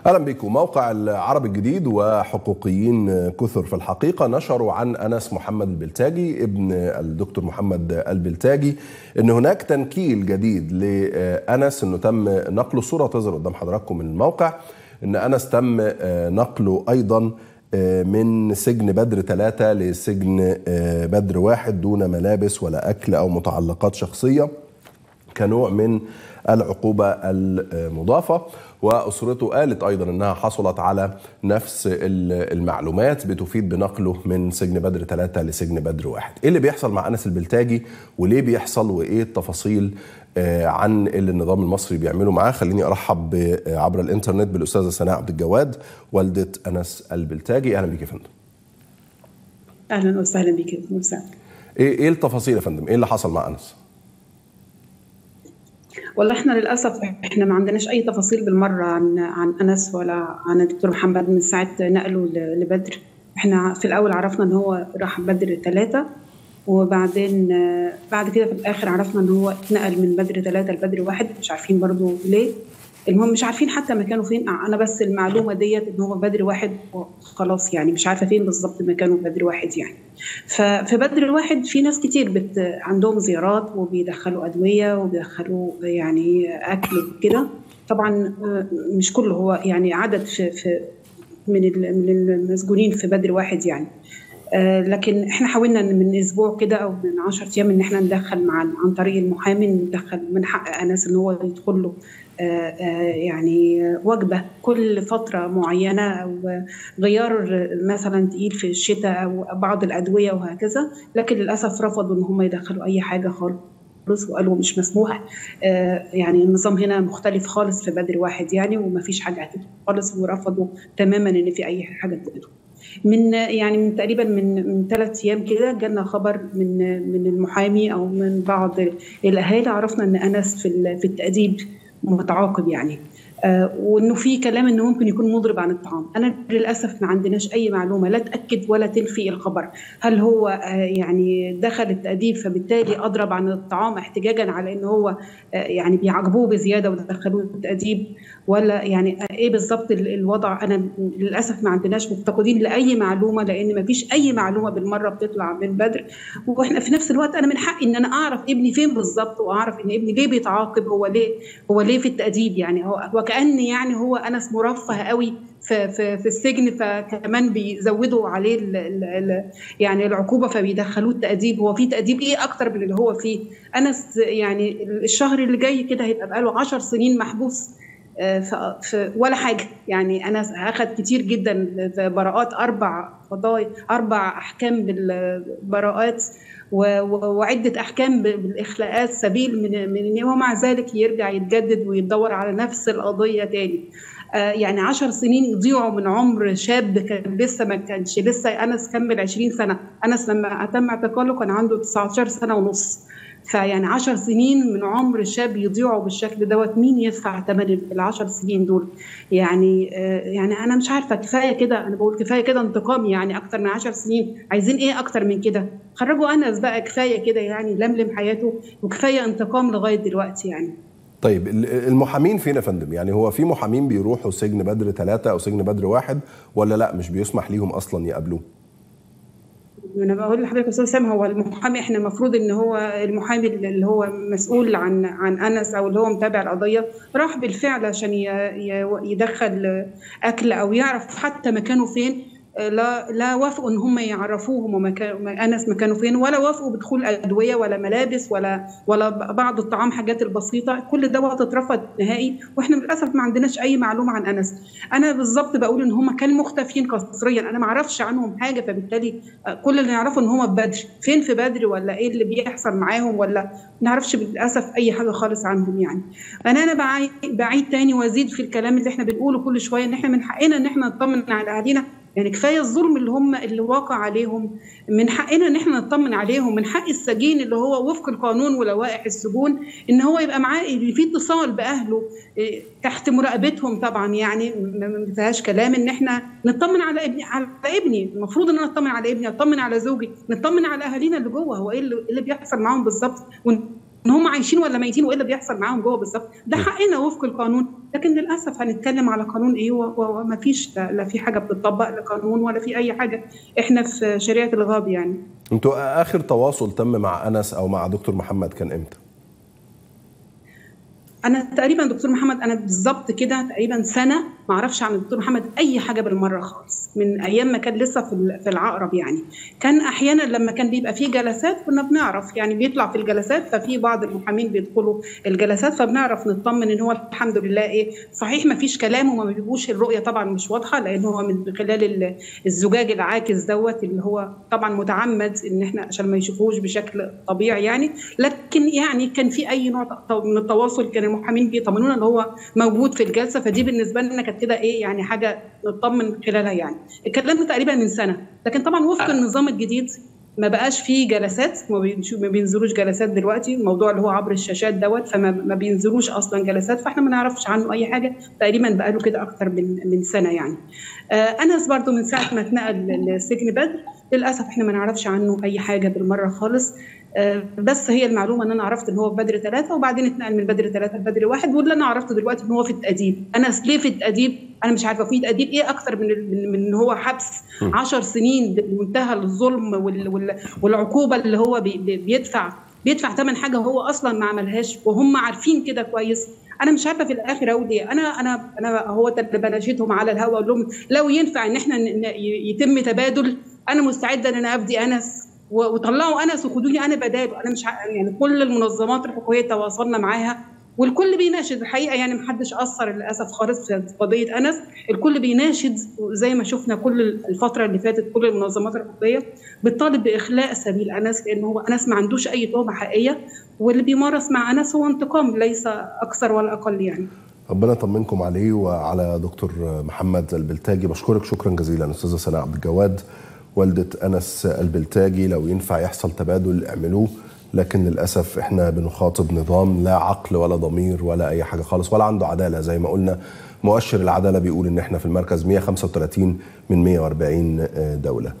اهلا بكم موقع العرب الجديد وحقوقيين كثر في الحقيقه نشروا عن انس محمد البلتاجي ابن الدكتور محمد البلتاجي ان هناك تنكيل جديد لانس انه تم نقله صوره تظهر قدام حضراتكم من الموقع ان انس تم نقله ايضا من سجن بدر ثلاثة لسجن بدر واحد دون ملابس ولا أكل أو متعلقات شخصية كنوع من العقوبة المضافة وأسرته قالت أيضا أنها حصلت على نفس المعلومات بتفيد بنقله من سجن بدر ثلاثة لسجن بدر واحد إيه اللي بيحصل مع أنس البلتاجي وليه بيحصل وإيه التفاصيل عن اللي النظام المصري بيعمله معاه خليني أرحب عبر الإنترنت بالأستاذة سناء عبد الجواد والدة أنس البلتاجي أهلا بيك يا فندم أهلا وسهلا بك مساء إيه إيه التفاصيل يا فندم إيه اللي حصل مع أنس؟ والله احنا للاسف احنا ما عندناش اي تفاصيل بالمره عن عن انس ولا عن الدكتور محمد من ساعه نقله لبدر احنا في الاول عرفنا ان هو راح بدر ثلاثه وبعدين بعد كده في الاخر عرفنا ان هو اتنقل من بدر ثلاثه لبدر واحد مش عارفين برضو ليه المهم مش عارفين حتى مكانه فين انا بس المعلومه ديت ان هو بدر واحد خلاص يعني مش عارفه فين بالظبط مكانه بدر واحد يعني ففي بدر الواحد في ناس كتير بت عندهم زيارات وبيدخلوا ادويه وبيدخلوا يعني اكل كده طبعا مش كله هو يعني عدد في, في من من المسجونين في بدر واحد يعني لكن احنا حاولنا من اسبوع كده او من 10 ايام ان احنا ندخل مع عن طريق المحامي ندخل من حق انس ان هو يدخل له يعني وجبه كل فتره معينه او غيار مثلا تقيل في الشتاء او بعض الادويه وهكذا لكن للاسف رفضوا ان هم يدخلوا اي حاجه خالص وقالوا مش مسموح يعني النظام هنا مختلف خالص في بدر واحد يعني وما فيش حاجه خالص ورفضوا تماما ان في اي حاجه تدخل من يعني من تقريبا من من ثلاث ايام كده جالنا خبر من من المحامي او من بعض الاهالي عرفنا ان انس في في التاديب متعاقب يعني آه وانه في كلام انه ممكن يكون مضرب عن الطعام انا للاسف ما عندناش اي معلومه لا تاكد ولا تنفي الخبر هل هو آه يعني دخل التاديب فبالتالي اضرب عن الطعام احتجاجا على ان هو آه يعني بيعاقبوه بزياده ودخلوه التاديب ولا يعني ايه بالظبط الوضع انا للاسف ما عندناش مفتقدين لاي معلومه لان ما فيش اي معلومه بالمره بتطلع من بدر واحنا في نفس الوقت انا من حقي ان انا اعرف ابني فين بالظبط واعرف ان ابني ليه بيتعاقب هو ليه هو ليه في التاديب يعني هو وكان يعني هو انس مرفه قوي في في في السجن فكمان بيزودوا عليه ال ال ال يعني العقوبه فبيدخلوه التاديب هو في تاديب ايه اكتر من اللي هو فيه انس يعني الشهر اللي جاي كده هيبقى بقاله 10 سنين محبوس في ولا حاجه يعني انا اخذ كتير جدا في براءات اربع قضايا اربع احكام بالبراءات وعده احكام بالاخلاءات سبيل من من ومع ذلك يرجع يتجدد ويدور على نفس القضيه تاني يعني عشر سنين يضيعوا من عمر شاب كان لسه ما كانش لسه انس كمل 20 سنه انس لما تم اعتقاله كان عنده 19 سنه ونص فيعني 10 سنين من عمر شاب يضيعوا بالشكل دوت مين يدفع ثمن العشر سنين دول يعني يعني انا مش عارفه كفايه كده انا بقول كفايه كده انتقام يعني اكتر من 10 سنين عايزين ايه اكتر من كده خرجوا انس بقى كفايه كده يعني لملم حياته وكفايه انتقام لغايه دلوقتي يعني طيب المحامين فين يا فندم؟ يعني هو في محامين بيروحوا سجن بدر ثلاثة أو سجن بدر واحد ولا لا مش بيسمح ليهم أصلا يقابلوه؟ انا بقول لحضرتك استاذ سام هو المحامي احنا المفروض ان هو المحامي اللي هو مسؤول عن عن انس او اللي هو متابع القضيه راح بالفعل عشان يدخل اكل او يعرف حتى مكانه فين لا لا وافقوا ان هم يعرفوهم ومكان انس مكانه فين ولا وافقوا بدخول ادويه ولا ملابس ولا ولا بعض الطعام حاجات البسيطه كل دوت اترفض نهائي واحنا للاسف ما عندناش اي معلومه عن انس انا بالظبط بقول ان هم كانوا مختفيين قسريا انا ما اعرفش عنهم حاجه فبالتالي كل اللي نعرفه ان هم في بدر فين في بدر ولا ايه اللي بيحصل معاهم ولا ما نعرفش للاسف اي حاجه خالص عنهم يعني انا انا بعيد, بعيد تاني وازيد في الكلام اللي احنا بنقوله كل شويه ان احنا من حقنا ان احنا نطمن على اهالينا يعني كفايه الظلم اللي هم اللي واقع عليهم من حقنا ان احنا نطمن عليهم من حق السجين اللي هو وفق القانون ولوائح السجون ان هو يبقى معاه في اتصال باهله تحت مراقبتهم طبعا يعني ما فيهاش كلام ان احنا نطمن على ابني على ابني المفروض ان انا اطمن على ابني اطمن على زوجي نطمن على اهالينا اللي جوه هو ايه اللي, اللي بيحصل معاهم بالظبط ان هم عايشين ولا ميتين وايه اللي بيحصل معاهم جوه بالظبط ده حقنا وفق القانون لكن للاسف هنتكلم على قانون ايه وما فيش لا في حاجه بتطبق لا قانون ولا في اي حاجه احنا في شريعه الغاب يعني انتوا اخر تواصل تم مع انس او مع دكتور محمد كان امتى؟ انا تقريبا دكتور محمد انا بالظبط كده تقريبا سنه ما اعرفش عن الدكتور محمد اي حاجه بالمره خالص من ايام ما كان لسه في في العقرب يعني كان احيانا لما كان بيبقى فيه جلسات كنا بنعرف يعني بيطلع في الجلسات ففي بعض المحامين بيدخلوا الجلسات فبنعرف نطمن ان هو الحمد لله ايه صحيح ما فيش كلام وما بيبقوش الرؤيه طبعا مش واضحه لان هو من خلال الزجاج العاكس دوت اللي هو طبعا متعمد ان احنا عشان ما يشوفوش بشكل طبيعي يعني لكن يعني كان في اي نوع من التواصل كان المحامين بيطمنونا ان هو موجود في الجلسه فدي بالنسبه لنا كانت كده ايه يعني حاجه نطمن خلالها يعني اتكلمت تقريبا من سنه لكن طبعا وفق النظام الجديد ما بقاش فيه جلسات ما بينزلوش جلسات دلوقتي الموضوع اللي هو عبر الشاشات دوت فما ما بينزلوش اصلا جلسات فاحنا ما نعرفش عنه اي حاجه تقريبا بقى له كده اكتر من من سنه يعني آه انس برضو من ساعه ما اتنقل لسجن بدر للاسف احنا ما نعرفش عنه اي حاجه بالمره خالص آه بس هي المعلومه ان انا عرفت ان هو في بدر ثلاثه وبعدين اتنقل من بدر ثلاثه لبدر واحد واللي انا عرفته دلوقتي ان هو في التاديب انا ليه في التاديب انا مش عارفه في تاديب ايه اكتر من من, من ان هو حبس 10 سنين بمنتهى الظلم وال وال والعقوبه اللي هو بي بيدفع بيدفع ثمن حاجه هو اصلا ما عملهاش وهم عارفين كده كويس انا مش عارفه في الاخر اقول ايه انا انا انا هو اللي بناشدهم على الهواء اقول لهم لو ينفع ان احنا يتم تبادل انا مستعده ان انا افدي انس وطلعوا انس وخدوني انا بداله انا مش يعني كل المنظمات الحقوقيه تواصلنا معاها والكل بيناشد الحقيقه يعني محدش اثر للاسف خالص في قضيه انس الكل بيناشد زي ما شفنا كل الفتره اللي فاتت كل المنظمات الحقوقيه بتطالب باخلاء سبيل انس لان هو انس ما عندوش اي تهمه حقيقيه واللي بيمارس مع انس هو انتقام ليس اكثر ولا اقل يعني ربنا يطمنكم عليه وعلى دكتور محمد البلتاجي بشكرك شكرا جزيلا استاذه سناء عبد الجواد والده انس البلتاجي لو ينفع يحصل تبادل اعملوه لكن للاسف احنا بنخاطب نظام لا عقل ولا ضمير ولا اي حاجه خالص ولا عنده عداله زي ما قلنا مؤشر العداله بيقول ان احنا في المركز 135 من 140 دوله